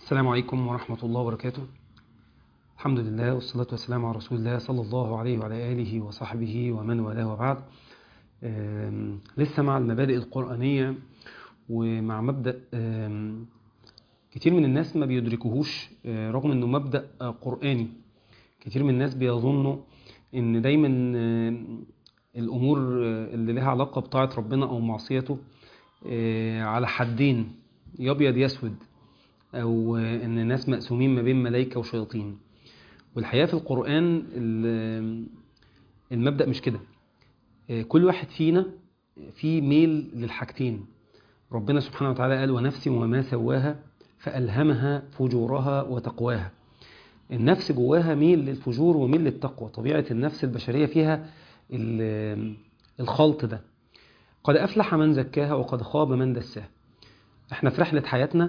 السلام عليكم ورحمة الله وبركاته الحمد لله والصلاة والسلام على رسول الله صلى الله عليه وعلى آله وصحبه ومن والاه وبعد آم، لسه مع المبادئ القرآنية ومع مبدأ آم، كتير من الناس ما بيدركوهوش آه، رغم انه مبدأ آه، قرآني كتير من الناس بيظنوا ان دايما آم، الامور آه، اللي لها علاقة بطاعة ربنا او معصيته آه، على حدين يا ابيض يا اسود او آه، ان الناس مقسومين ما بين ملائكة وشياطين والحقيقة في القرآن ال- المبدأ مش كده آه، كل واحد فينا في ميل للحاجتين ربنا سبحانه وتعالى قال ونفس وما سواها فألهمها فجورها وتقواها النفس جواها ميل للفجور وميل للتقوى طبيعة النفس البشرية فيها ال- الخلط ده قد أفلح من زكاها وقد خاب من دساها احنا في رحلة حياتنا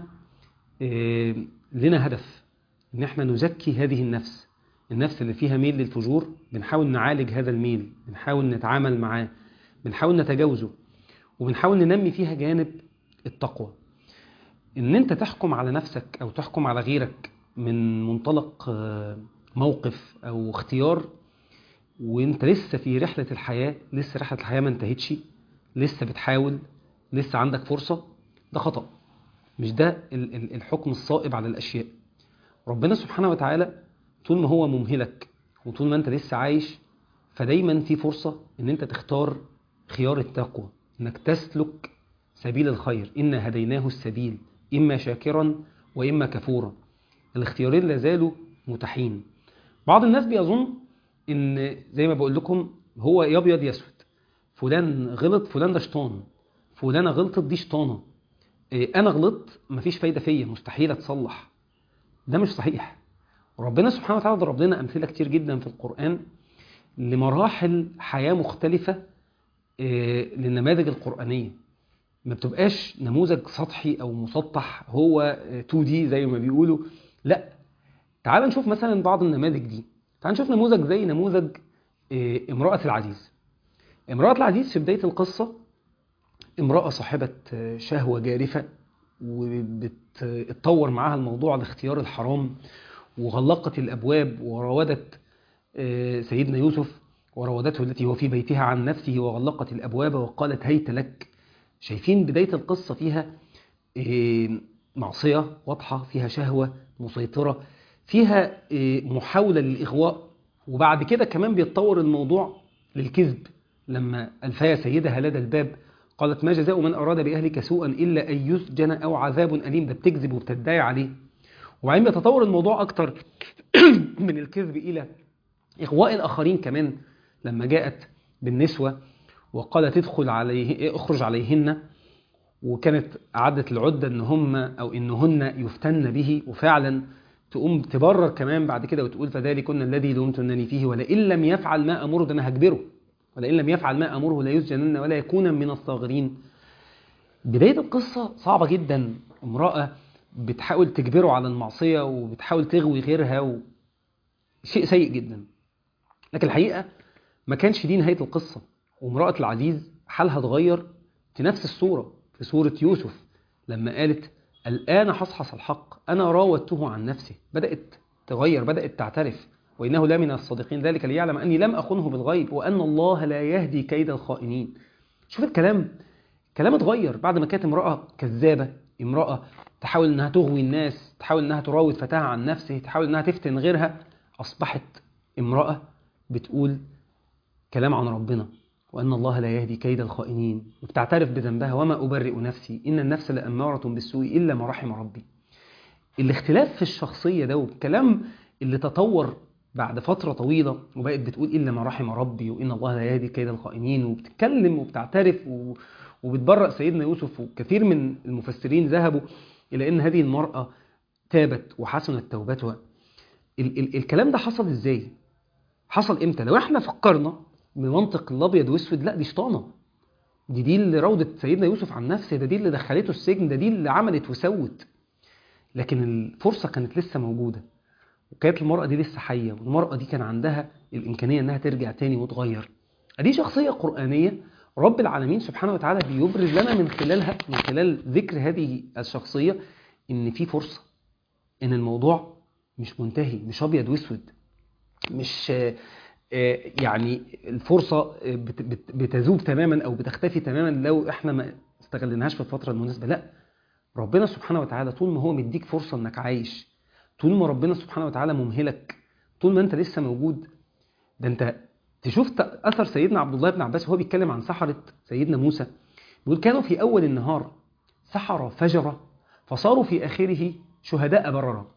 آه، لنا هدف ان احنا نزكي هذه النفس النفس اللي فيها ميل للفجور بنحاول نعالج هذا الميل بنحاول نتعامل معاه بنحاول نتجاوزه وبنحاول ننمي فيها جانب التقوى ان انت تحكم على نفسك او تحكم على غيرك من منطلق آه، موقف او اختيار وانت لسه في رحلة الحياة لسه رحلة الحياة ما انتهتش لسه بتحاول لسه عندك فرصة ده خطأ مش ده ال- ال- الحكم الصائب على الأشياء ربنا سبحانه وتعالى طول ما هو ممهلك وطول ما انت لسه عايش فدايما في فرصة ان انت تختار خيار التقوى انك تسلك سبيل الخير إنا هديناه السبيل إما شاكرا وإما كفورا الاختيارين لازالوا متاحين بعض الناس بيظن ان زي ما بقول لكم هو يا ابيض يا اسود فلان غلط فلان ده شيطان فلانه غلطت دي شيطانه إيه، انا غلطت مفيش فايده فيا مستحيل اتصلح ده مش صحيح ربنا سبحانه وتعالى ضرب لنا امثله كتير جدا في القران لمراحل حياه مختلفه إيه، للنماذج القرانيه ما بتبقاش نموذج سطحي او مسطح هو 2 دي زي ما بيقولوا لا تعال نشوف مثلا بعض النماذج دي تعال نشوف نموذج زي نموذج آه، امرأة العزيز امرأة العزيز في بداية القصة امرأة صاحبة آه، شهوة جارفة وبتتطور معاها الموضوع لاختيار الحرام وغلقت الأبواب وراودت آه، سيدنا يوسف وراودته التي هو في بيتها عن نفسه وغلقت الأبواب وقالت هيت لك شايفين بداية القصة فيها آه، معصية واضحة فيها شهوة مسيطرة فيها آه، محاولة للإغواء وبعد كده كمان بيتطور الموضوع للكذب لما ألفايا سيدها لدى الباب قالت ما جزاء من أراد بأهلك سوءا إلا أن يسجن أو عذاب أليم ده بتكذب وبتدعي عليه وبعدين بيتطور الموضوع أكتر من الكذب إلى إغواء الآخرين كمان لما جاءت بالنسوة وقالت ادخل عليه اخرج عليهن وكانت عدت العدة ان هم او انهن يفتن به وفعلا تقوم تبرر كمان بعد كده وتقول فذلكن الذي لومتنني فيه ولئن لم يفعل ما امره ده انا هجبره ولئن لم يفعل ما امره لا يسجنن ولا يكون من الصاغرين بداية القصة صعبة جدا امرأة بتحاول تجبره على المعصية وبتحاول تغوي غيرها و... شيء سيء جدا لكن الحقيقة ما كانش دي نهاية القصة وامرأة العزيز حالها اتغير في نفس الصورة في صورة يوسف لما قالت الآن حصحص الحق أنا راودته عن نفسه بدأت تغير بدأت تعترف وإنه لا من الصادقين ذلك ليعلم أني لم أخنه بالغيب وأن الله لا يهدي كيد الخائنين شوف الكلام كلام اتغير بعد ما كانت امرأة كذابة امرأة تحاول انها تغوي الناس تحاول انها تراود فتاها عن نفسه تحاول انها تفتن غيرها اصبحت امرأة بتقول كلام عن ربنا وأن الله لا يهدي كيد الخائنين وبتعترف بذنبها وما أبرئ نفسي إن النفس لأمارة بالسوء إلا ما رحم ربي الاختلاف في الشخصية ده والكلام اللي تطور بعد فترة طويلة وبقت بتقول إلا ما رحم ربي وإن الله لا يهدي كيد الخائنين وبتتكلم وبتعترف و... وبتبرأ سيدنا يوسف وكثير من المفسرين ذهبوا إلى أن هذه المرأة تابت وحسنت توبتها ال... ال... الكلام ده حصل إزاي؟ حصل إمتى؟ لو إحنا فكرنا بمنطق الأبيض وأسود لا دي شيطانة دي دي اللي راودت سيدنا يوسف عن نفسه ده دي اللي دخلته السجن ده دي اللي عملت وسوت لكن الفرصة كانت لسه موجودة وكانت المرأة دي لسه حية والمرأة دي كان عندها الإمكانية إنها ترجع تاني وتغير دي شخصية قرآنية رب العالمين سبحانه وتعالى بيبرز لنا من خلالها من خلال ذكر هذه الشخصية إن في فرصة ان الموضوع مش منتهي مش ابيض واسود مش آه، آه، يعني الفرصه آه، بت- بت- بتذوب تماما او بتختفي تماما لو احنا ما استغلناهاش في الفتره المناسبه لا ربنا سبحانه وتعالى طول ما هو مديك فرصه انك عايش طول ما ربنا سبحانه وتعالى ممهلك طول ما انت لسه موجود ده انت تشوف ت- اثر سيدنا عبد الله بن عباس وهو بيتكلم عن سحره سيدنا موسى بيقول كانوا في اول النهار سحرة فجرة فصاروا في اخره شهداء بررة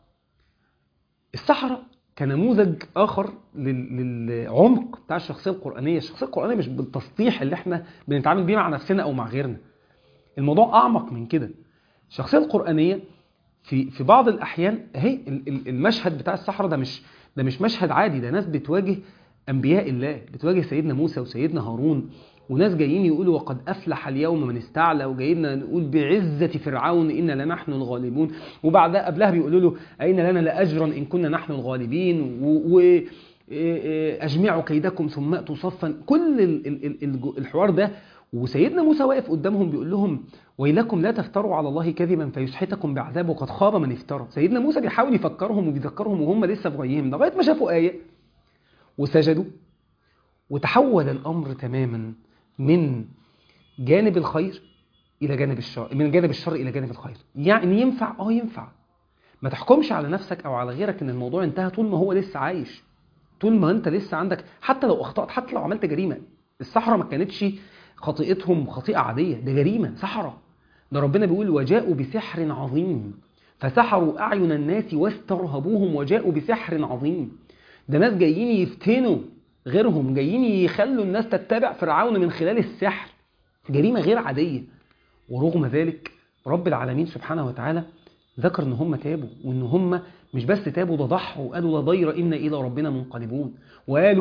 السحرة كنموذج اخر لل- للعمق بتاع الشخصيه القرانيه الشخصيه القرانيه مش بالتسطيح اللي احنا بنتعامل بيه مع نفسنا او مع غيرنا الموضوع اعمق من كده الشخصيه القرانيه في في بعض الاحيان اهي ال- ال- المشهد بتاع السحرة ده مش ده مش مشهد عادي ده ناس بتواجه انبياء الله بتواجه سيدنا موسى وسيدنا هارون وناس جايين يقولوا وقد افلح اليوم من استعلى وجايين نقول بعزه فرعون ان لنحن الغالبون وبعدها قبلها بيقولوا له اين لنا لاجرا ان كنا نحن الغالبين و, و اجمعوا كيدكم ثم اتوا صفا كل ال- ال- ال- الج- الحوار ده وسيدنا موسى واقف قدامهم بيقول لهم ويلكم لا تفتروا على الله كذبا فيسحتكم بعذاب وقد خاب من افترى سيدنا موسى بيحاول يفكرهم وبيذكرهم وهم لسه في غيهم لغايه ما شافوا ايه وسجدوا وتحول الامر تماما من جانب الخير الى جانب الشر من جانب الشر الى جانب الخير يعني ينفع اه ينفع ما تحكمش على نفسك او على غيرك ان الموضوع انتهى طول ما هو لسه عايش طول ما انت لسه عندك حتى لو اخطات حتى لو عملت جريمه السحره ما كانتش خطيئتهم خطيئه عاديه ده جريمه سحره ده ربنا بيقول وجاءوا بسحر عظيم فسحروا اعين الناس واسترهبوهم وجاءوا بسحر عظيم ده ناس جايين يفتنوا غيرهم جايين يخلوا الناس تتبع فرعون من خلال السحر جريمه غير عاديه ورغم ذلك رب العالمين سبحانه وتعالى ذكر ان هم تابوا وان هم مش بس تابوا ده ضحوا وقالوا لا ضير انا الى ربنا منقلبون وقالوا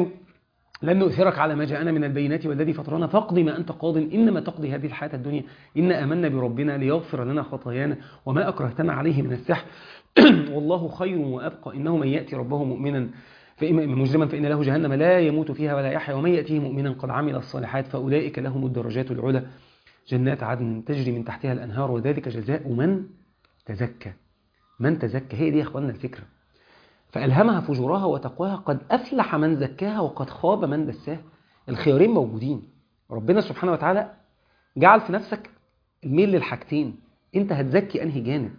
لن نؤثرك على ما جاءنا من البينات والذي فطرنا فاقض ما انت قاض انما تقضي هذه الحياه الدنيا انا امنا بربنا ليغفر لنا خطايانا وما اكرهتنا عليه من السحر والله خير وابقى انه من ياتي ربه مؤمنا فإما مجرما فإن له جهنم لا يموت فيها ولا يحيا ومن يأتيه مؤمنا قد عمل الصالحات فأولئك لهم الدرجات العلى جنات عدن تجري من تحتها الأنهار وذلك جزاء من تزكى من تزكى هي دي يا اخواننا الفكرة فألهمها فجورها وتقواها قد أفلح من زكاها وقد خاب من دساها الخيارين موجودين ربنا سبحانه وتعالى جعل في نفسك الميل للحاجتين انت هتزكي انهي جانب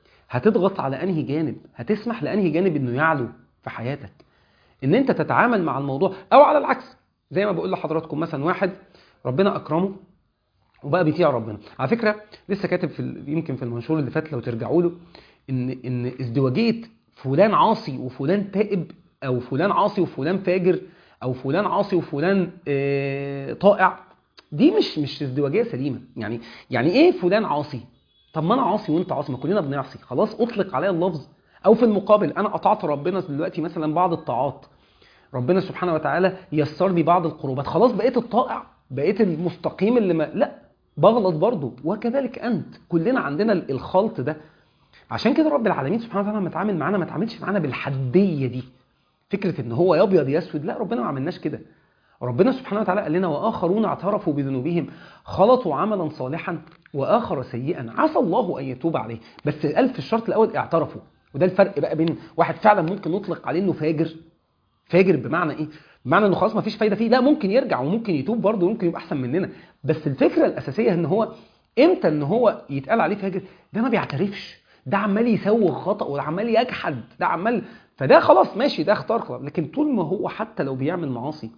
هتضغط على انهي جانب هتسمح لانهي جانب انه يعلو في حياتك ان انت تتعامل مع الموضوع او على العكس زي ما بقول لحضراتكم مثلا واحد ربنا اكرمه وبقى بيطيع ربنا على فكره لسه كاتب في ال- يمكن في المنشور اللي فات لو ترجعوا له ان ان ازدواجيه فلان عاصي وفلان تائب او فلان عاصي وفلان فاجر او فلان عاصي وفلان آه، طائع دي مش مش ازدواجيه سليمه يعني يعني ايه فلان عاصي طب ما انا عاصي وانت عاصي ما كلنا بنعصي خلاص اطلق عليا اللفظ او في المقابل انا قطعت ربنا دلوقتي مثلا بعض الطاعات ربنا سبحانه وتعالى يسر لي بعض القربات خلاص بقيت الطائع بقيت المستقيم اللي ما لا بغلط برضه وكذلك انت كلنا عندنا ال- الخلط ده عشان كده رب العالمين سبحانه وتعالى لما اتعامل معانا ما اتعاملش معانا بالحديه دي فكره ان هو يا ابيض يا اسود لا ربنا ما عملناش كده ربنا سبحانه وتعالى قال لنا واخرون اعترفوا بذنوبهم خلطوا عملا صالحا واخر سيئا عسى الله ان يتوب عليه بس قال في الشرط الاول اعترفوا وده الفرق بقى بين واحد فعلا ممكن نطلق عليه انه فاجر فاجر بمعنى ايه بمعنى انه خلاص ما فيش فايده فيه لا ممكن يرجع وممكن يتوب برضه وممكن يبقى احسن مننا بس الفكره الاساسيه ان هو امتى ان هو يتقال عليه فاجر ده ما بيعترفش ده عمال يسوغ خطأ وده عمال يجحد ده عمال فده خلاص ماشي ده اختار خلاص لكن طول ما هو حتى لو بيعمل معاصي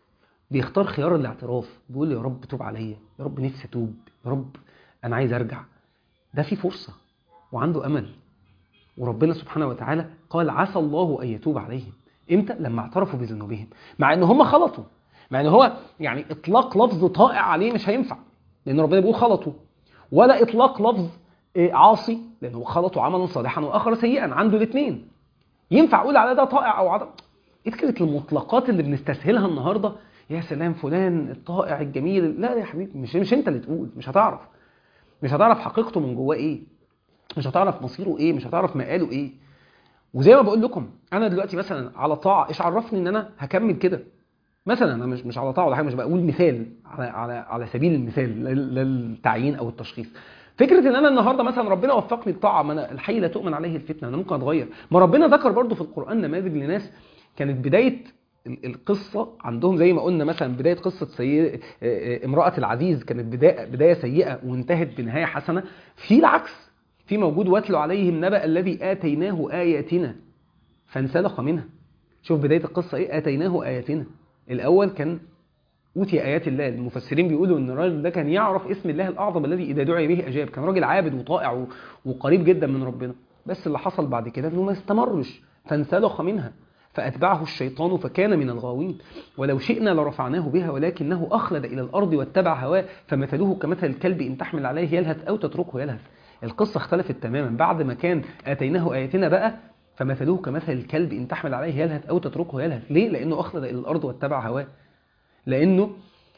بيختار خيار الاعتراف بيقول يا رب توب عليا يا رب نفسي اتوب يا رب انا عايز ارجع ده في فرصه وعنده امل وربنا سبحانه وتعالى قال عسى الله ان يتوب عليهم امتى لما اعترفوا بذنوبهم مع ان هم خلطوا مع ان هو يعني اطلاق لفظ طائع عليه مش هينفع لان ربنا بيقول خلطوا ولا اطلاق لفظ إيه، عاصي لانه خلطوا عملا صالحا واخر سيئا عنده الاثنين ينفع اقول على ده طائع او عدم ايه فكره المطلقات اللي بنستسهلها النهارده يا سلام فلان الطائع الجميل لا يا حبيبي مش مش انت اللي تقول مش هتعرف مش هتعرف حقيقته من جواه ايه مش هتعرف مصيره ايه مش هتعرف مقاله ايه وزي ما بقول لكم انا دلوقتي مثلا على طاعه ايش عرفني ان انا هكمل كده مثلا انا مش مش على طاعه ولا حاجه مش بقول مثال على على على سبيل المثال لل- للتعيين او التشخيص فكره ان انا النهارده مثلا ربنا وفقني لطاعه ما انا الحي لا تؤمن عليه الفتنه انا ممكن اتغير ما ربنا ذكر برضو في القران نماذج لناس كانت بدايه ال- القصه عندهم زي ما قلنا مثلا بدايه قصه سي... امراه العزيز كانت بدايه بدايه سيئه وانتهت بنهايه حسنه في العكس في موجود واتلو عليهم نبأ الذي آتيناه آياتنا فانسلخ منها شوف بداية القصة ايه آتيناه آياتنا الأول كان أوتي آيات الله المفسرين بيقولوا إن الراجل ده كان يعرف اسم الله الأعظم الذي إذا دعي به أجاب كان راجل عابد وطائع و- وقريب جدا من ربنا بس اللي حصل بعد كده إنه ما استمرش فانسلخ منها فأتبعه الشيطان فكان من الغاوين ولو شئنا لرفعناه بها ولكنه أخلد إلى الأرض واتبع هواه فمثله كمثل الكلب إن تحمل عليه يلهث أو تتركه يلهث القصة اختلفت تماما بعد ما كان آتيناه آياتنا بقى فمثله كمثل الكلب إن تحمل عليه يلهث أو تتركه يلهث ليه؟ لأنه أخلد إلى الأرض واتبع هواه لأنه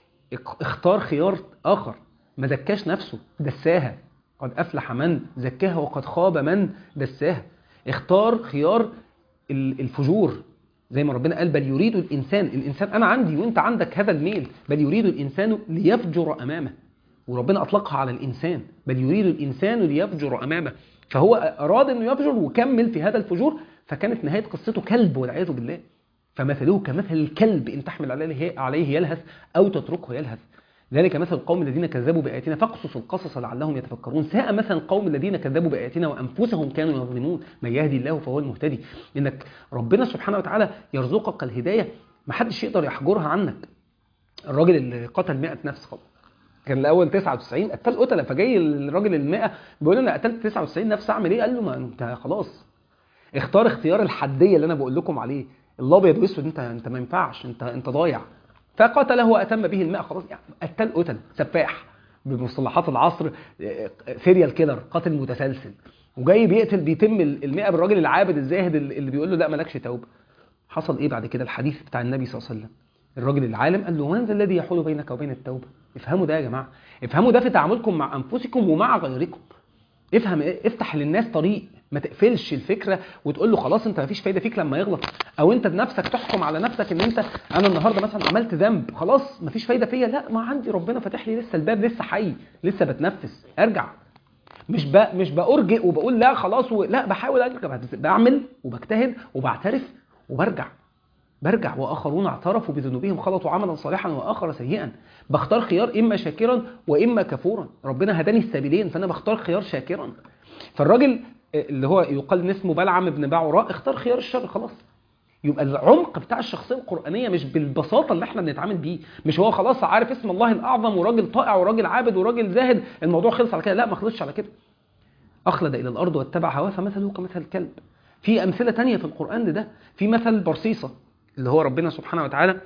اق- اختار خيار آخر ما زكاش نفسه دساها قد أفلح من زكاها وقد خاب من دساها اختار خيار ال- الفجور زي ما ربنا قال بل يريد الإنسان الإنسان أنا عندي وإنت عندك هذا الميل بل يريد الإنسان ليفجر أمامه وربنا أطلقها على الإنسان بل يريد الإنسان ليفجر أمامه فهو أراد أنه يفجر وكمل في هذا الفجور فكانت نهاية قصته كلب والعياذ بالله فمثله كمثل الكلب إن تحمل عليه عليه يلهث أو تتركه يلهث ذلك مثل القوم الذين كذبوا بآياتنا فاقصص القصص لعلهم يتفكرون ساء مثل القوم الذين كذبوا بآياتنا وأنفسهم كانوا يظلمون من يهدي الله فهو المهتدي إنك ربنا سبحانه وتعالى يرزقك الهداية محدش يقدر يحجرها عنك الراجل اللي قتل 100 نفس خالص كان الاول 99 قتل قتله فجاي الراجل ال 100 بيقول له انا قتلت 99 نفس اعمل ايه؟ قال له ما انت خلاص اختار اختيار الحديه اللي انا بقول لكم عليه الابيض واسود انت انت ما ينفعش انت انت ضايع فقتله واتم به الماء خلاص يعني قتل قتل سفاح بمصطلحات العصر سيريال كيلر قاتل متسلسل وجاي بيقتل بيتم المئة بالراجل العابد الزاهد اللي بيقول له لا مالكش توبه حصل ايه بعد كده الحديث بتاع النبي صلى الله عليه وسلم الراجل العالم قال له من ذا الذي يحول بينك وبين التوبه افهموا ده يا جماعه افهموا ده في تعاملكم مع انفسكم ومع غيركم افهم إيه؟ افتح للناس طريق ما تقفلش الفكره وتقول له خلاص انت مفيش فايده فيك لما يغلط او انت بنفسك تحكم على نفسك ان انت انا النهارده مثلا عملت ذنب خلاص مفيش فايده فيا لا ما عندي ربنا فاتح لي لسه الباب لسه حي لسه بتنفس ارجع مش ب... مش بأرجئ وبقول لا خلاص و... لا بحاول ارجع بعمل وبجتهد وبعترف وبرجع برجع واخرون اعترفوا بذنوبهم خلطوا عملا صالحا واخر سيئا بختار خيار اما شاكرا واما كفورا ربنا هداني السبيلين فانا بختار خيار شاكرا فالراجل اللي هو يقال إن اسمه بلعم بن باعوراء اختار خيار الشر خلاص يبقى العمق بتاع الشخصيه القرانيه مش بالبساطه اللي احنا بنتعامل بيه مش هو خلاص عارف اسم الله الاعظم وراجل طائع وراجل عابد وراجل زاهد الموضوع خلص على كده لا ما خلصش على كده اخلد الى الارض واتبع هواه فمثله كمثل الكلب في امثله تانية في القران لده في مثل برصيصه اللي هو ربنا سبحانه وتعالى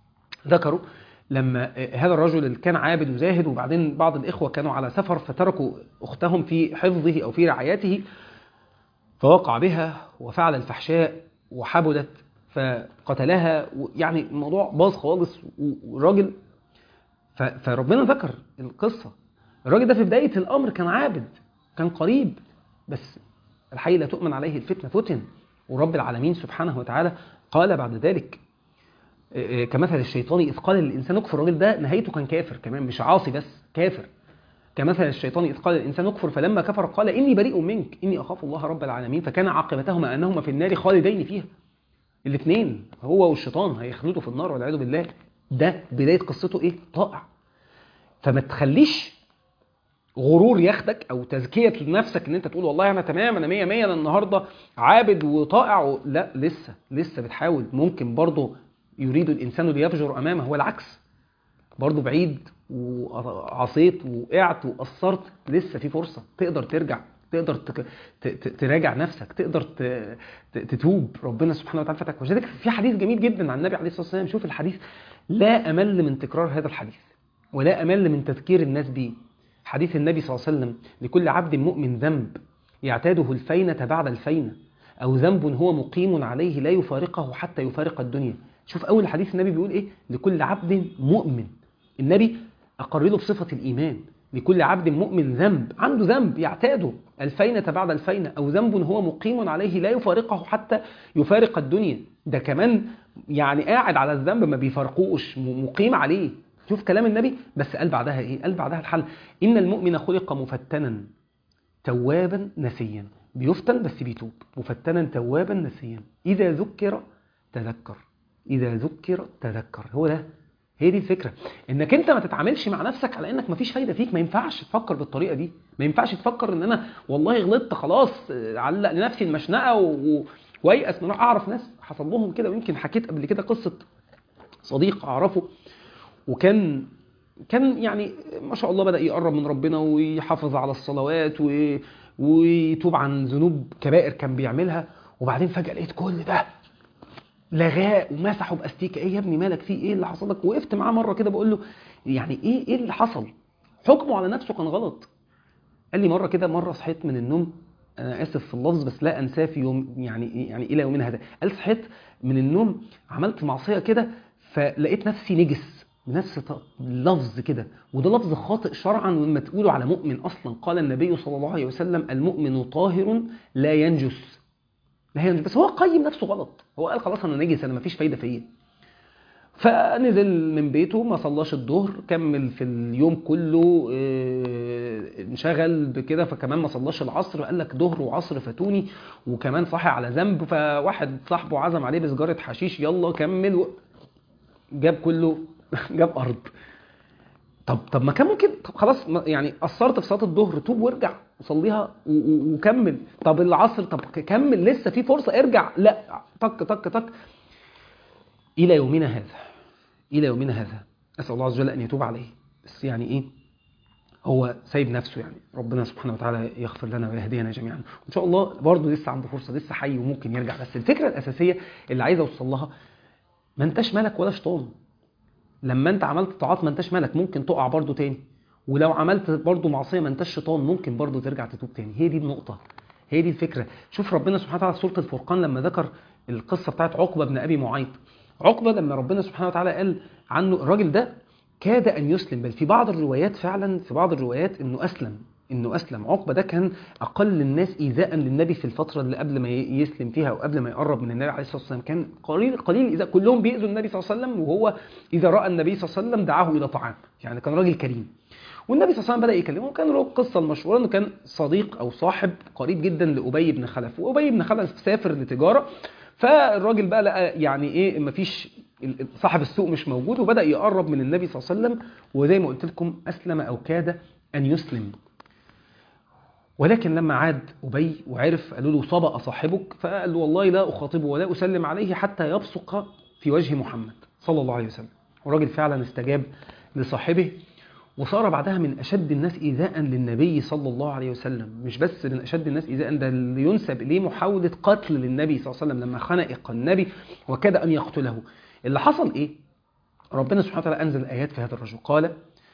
ذكره لما هذا الرجل اللي كان عابد وزاهد وبعدين بعض الإخوة كانوا على سفر فتركوا أختهم في حفظه أو في رعايته فوقع بها وفعل الفحشاء وحبدت فقتلها يعني الموضوع باظ خالص والراجل فربنا ذكر القصة الراجل ده في بداية الأمر كان عابد كان قريب بس الحي لا تؤمن عليه الفتنة فتن ورب العالمين سبحانه وتعالى قال بعد ذلك كمثل الشيطان إذ قال للإنسان اكفر الراجل ده نهايته كان كافر كمان مش عاصي بس كافر كمثل الشيطان إذ قال للإنسان اكفر فلما كفر قال إني بريء منك إني أخاف الله رب العالمين فكان عاقبتهما أنهما في النار خالدين فيها الاثنين هو والشيطان هيخلدوا في النار والعياذ بالله ده بداية قصته إيه؟ طائع فما تخليش غرور ياخدك او تزكيه لنفسك ان انت تقول والله انا تمام انا 100 100 انا النهارده عابد وطائع و... لا لسه لسه بتحاول ممكن برضه يريد الانسان ليفجر امامه هو العكس برضه بعيد وعصيت وقعت وقصرت لسه في فرصه تقدر ترجع تقدر تك... ت... ت... تراجع نفسك تقدر ت... ت... تتوب ربنا سبحانه وتعالى فتح وذلك في حديث جميل جدا عن النبي عليه الصلاه والسلام شوف الحديث لا امل من تكرار هذا الحديث ولا امل من تذكير الناس بيه حديث النبي صلى الله عليه وسلم لكل عبد مؤمن ذنب يعتاده الفينة بعد الفينة أو ذنب هو مقيم عليه لا يفارقه حتى يفارق الدنيا شوف أول حديث النبي بيقول إيه لكل عبد مؤمن النبي أقر له بصفة الإيمان لكل عبد مؤمن ذنب عنده ذنب يعتاده الفينة بعد الفينة أو ذنب هو مقيم عليه لا يفارقه حتى يفارق الدنيا ده كمان يعني قاعد على الذنب ما بيفارقوش مقيم عليه شوف كلام النبي بس قال بعدها ايه قال بعدها الحل ان المؤمن خلق مفتنا توابا نسيا بيفتن بس بيتوب مفتنا توابا نسيا اذا ذكر تذكر اذا ذكر تذكر هو ده هي دي الفكره انك انت ما تتعاملش مع نفسك على انك ما فيش فايده فيك ما ينفعش تفكر بالطريقه دي ما ينفعش تفكر ان انا والله غلطت خلاص آه، علق لنفسي المشنقه و... و... ويأس من اعرف ناس حصل لهم كده ويمكن حكيت قبل كده قصه صديق اعرفه وكان كان يعني ما شاء الله بدأ يقرب من ربنا ويحافظ على الصلوات و... ويتوب عن ذنوب كبائر كان بيعملها وبعدين فجأة لقيت كل ده لغاه ومسحه باستيكه ايه يا ابني مالك في ايه اللي حصل لك وقفت معاه مره كده بقول له يعني ايه ايه اللي حصل حكمه على نفسه كان غلط قال لي مره كده مره صحيت من النوم انا اسف في اللفظ بس لا انساه في يوم يعني يعني الى يومنا هذا قال صحيت من النوم عملت معصيه كده فلقيت نفسي نجس بنفس ط- لفظ كده وده لفظ خاطئ شرعا لما تقوله على مؤمن اصلا قال النبي صلى الله عليه وسلم المؤمن طاهر لا ينجس لا ينجس بس هو قيم نفسه غلط هو قال خلاص انا نجس انا مفيش فايده فيا فنزل من بيته ما صلاش الظهر كمل في اليوم كله آه، انشغل بكده فكمان ما صلاش العصر قال لك ظهر وعصر فاتوني وكمان صاحي على ذنب فواحد صاحبه عزم عليه بسجاره حشيش يلا كمل و... جاب كله جاب ارض طب طب ما كان ممكن طب خلاص ما- يعني قصرت في صلاه الظهر توب وارجع وصليها و- و- وكمل طب العصر طب ك- كمل لسه في فرصه ارجع لا طك طك طك الى يومنا هذا الى يومنا هذا اسال الله عز وجل ان يتوب عليه بس يعني ايه هو سايب نفسه يعني ربنا سبحانه وتعالى يغفر لنا ويهدينا جميعا وان شاء الله برضه لسه عنده فرصه لسه حي وممكن يرجع بس الفكره الاساسيه اللي عايز اوصل لها ما انتش مالك ولا شيطان لما انت عملت طاعات ما انتش مالك ممكن تقع برضه تاني ولو عملت برضه معصيه ما انتش شيطان ممكن برضه ترجع تتوب تاني هي دي النقطه هي دي الفكره شوف ربنا سبحانه وتعالى في سوره الفرقان لما ذكر القصه بتاعت عقبه بن ابي معيط عقبه لما ربنا سبحانه وتعالى قال عنه الراجل ده كاد ان يسلم بل في بعض الروايات فعلا في بعض الروايات انه اسلم انه اسلم عقبه ده كان اقل الناس ايذاء للنبي في الفتره اللي قبل ما يسلم فيها او قبل ما يقرب من النبي عليه الصلاه والسلام كان قليل قليل اذا كلهم بيأذوا النبي صلى الله عليه وسلم وهو اذا راى النبي صلى الله عليه وسلم دعاه الى طعام يعني كان راجل كريم والنبي صلى الله عليه وسلم بدا يكلمه وكان له القصه المشهوره انه كان صديق او صاحب قريب جدا لابي بن خلف وابي بن خلف سافر لتجاره فالراجل بقى لقى يعني ايه مفيش ال- صاحب السوق مش موجود وبدا يقرب من النبي صلى الله عليه وسلم وزي ما قلت لكم اسلم او كاد ان يسلم ولكن لما عاد أبي وعرف قالوا له صبأ صاحبك فقال له والله لا أخاطبه ولا أسلم عليه حتى يبصق في وجه محمد صلى الله عليه وسلم والراجل فعلا استجاب لصاحبه وصار بعدها من أشد الناس إيذاء للنبي صلى الله عليه وسلم مش بس من أشد الناس إيذاء ده اللي ينسب إليه محاولة قتل للنبي صلى الله عليه وسلم لما خنق النبي وكاد أن يقتله اللي حصل إيه؟ ربنا سبحانه وتعالى أنزل آيات في هذا الرجل قال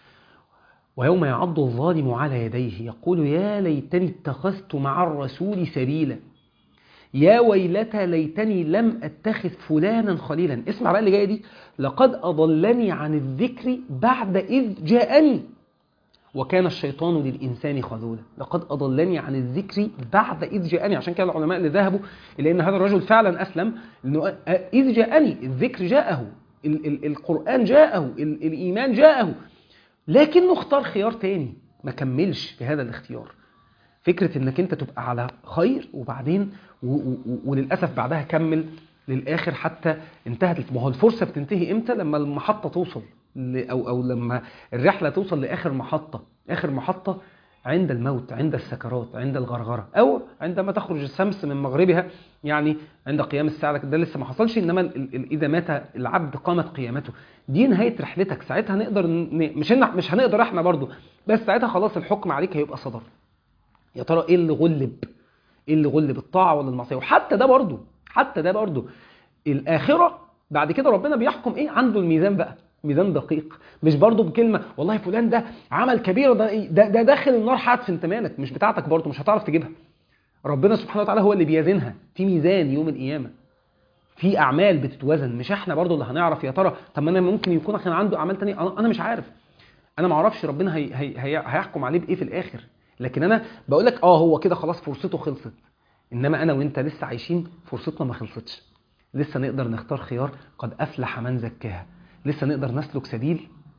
ويوم يعض الظالم على يديه يقول يا ليتني اتخذت مع الرسول سبيلا يا ويلتى ليتني لم اتخذ فلانا خليلا اسمع بقى اللي جايه دي لقد اضلني عن الذكر بعد اذ جاءني وكان الشيطان للانسان خذولا لقد اضلني عن الذكر بعد اذ جاءني عشان كده العلماء اللي ذهبوا الى ان هذا الرجل فعلا اسلم انه اذ جاءني الذكر جاءه ال- ال- القران جاءه ال- الايمان جاءه لكنه اختار خيار تاني ما كملش في هذا الاختيار فكرة انك انت تبقى على خير وبعدين و و وللأسف بعدها كمل للآخر حتى انتهت ما هو الفرصة بتنتهي امتى لما المحطة توصل ل- أو, أو لما الرحلة توصل لآخر محطة آخر محطة عند الموت عند السكرات عند الغرغرة أو عندما تخرج الشمس من مغربها يعني عند قيام الساعة ده لسه ما حصلش إنما ال- ال- إذا مات العبد قامت قيامته دي نهاية رحلتك ساعتها نقدر ن... مش إن... مش هنقدر احنا برضو بس ساعتها خلاص الحكم عليك هيبقى صدر يا ترى ايه اللي غلب ايه اللي غلب الطاعه ولا المعصيه وحتى ده برضو حتى ده برضو الاخره بعد كده ربنا بيحكم ايه عنده الميزان بقى ميزان دقيق مش برضو بكلمه والله فلان ده عمل كبيره ده إيه؟ ده, ده داخل النار حادث انت مالك مش بتاعتك برضو مش هتعرف تجيبها ربنا سبحانه وتعالى هو اللي بيزنها في ميزان يوم القيامه في اعمال بتتوزن مش احنا برضو اللي هنعرف يا ترى طب ما انا ممكن يكون كان عنده اعمال تانية انا أنا مش عارف انا ما اعرفش ربنا هي هي هي هيحكم عليه بايه في الاخر لكن انا بقول لك اه هو كده خلاص فرصته خلصت انما انا وانت لسه عايشين فرصتنا ما خلصتش لسه نقدر نختار خيار قد افلح من زكاها لسه نقدر نسلك سبيل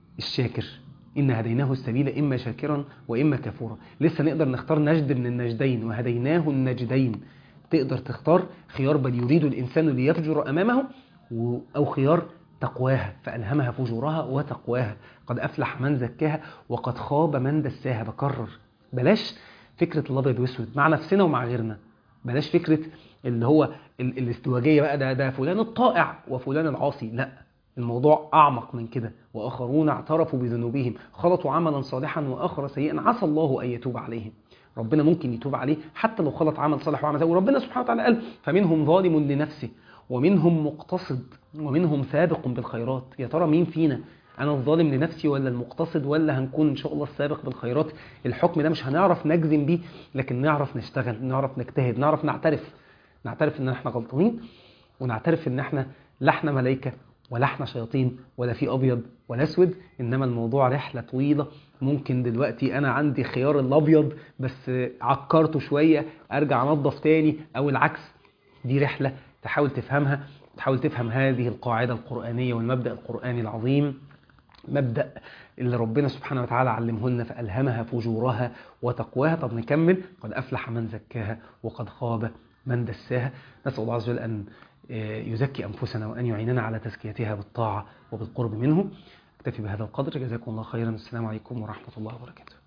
الشاكر إن هديناه السبيل إما شاكرا وإما كفورا لسه نقدر نختار نجد من النجدين وهديناه النجدين تقدر تختار خيار بل يريد الإنسان ليفجر أمامه و- أو خيار تقواها فألهمها فجورها وتقواها قد أفلح من زكاها وقد خاب من دساها بكرر بلاش فكرة الأبيض وأسود مع نفسنا ومع غيرنا بلاش فكرة اللي هو ال- الازدواجية بقى ده ده فلان الطائع وفلان العاصي لا الموضوع أعمق من كده وآخرون اعترفوا بذنوبهم خلطوا عملا صالحا وآخر سيئا عسى الله أن يتوب عليهم ربنا ممكن يتوب عليه حتى لو خلط عمل صالح وعمل سيء وربنا سبحانه وتعالى قال فمنهم ظالم لنفسه ومنهم مقتصد ومنهم سابق بالخيرات يا ترى مين فينا انا الظالم لنفسي ولا المقتصد ولا هنكون ان شاء الله السابق بالخيرات الحكم ده مش هنعرف نجزم بيه لكن نعرف نشتغل نعرف نجتهد نعرف نعترف نعترف ان احنا غلطانين ونعترف ان احنا لا احنا ملائكه ولا احنا شياطين ولا في ابيض ولا اسود انما الموضوع رحله طويله ممكن دلوقتي انا عندي خيار الابيض بس عكرته شويه ارجع انضف تاني او العكس دي رحله تحاول تفهمها تحاول تفهم هذه القاعده القرانيه والمبدا القراني العظيم مبدا اللي ربنا سبحانه وتعالى علمه لنا فالهمها فجورها وتقواها طب نكمل قد افلح من زكاها وقد خاب من دساها نسال الله عز وجل ان يزكي أنفسنا وأن يعيننا على تزكيتها بالطاعة وبالقرب منه اكتفي بهذا القدر جزاكم الله خيرا السلام عليكم ورحمة الله وبركاته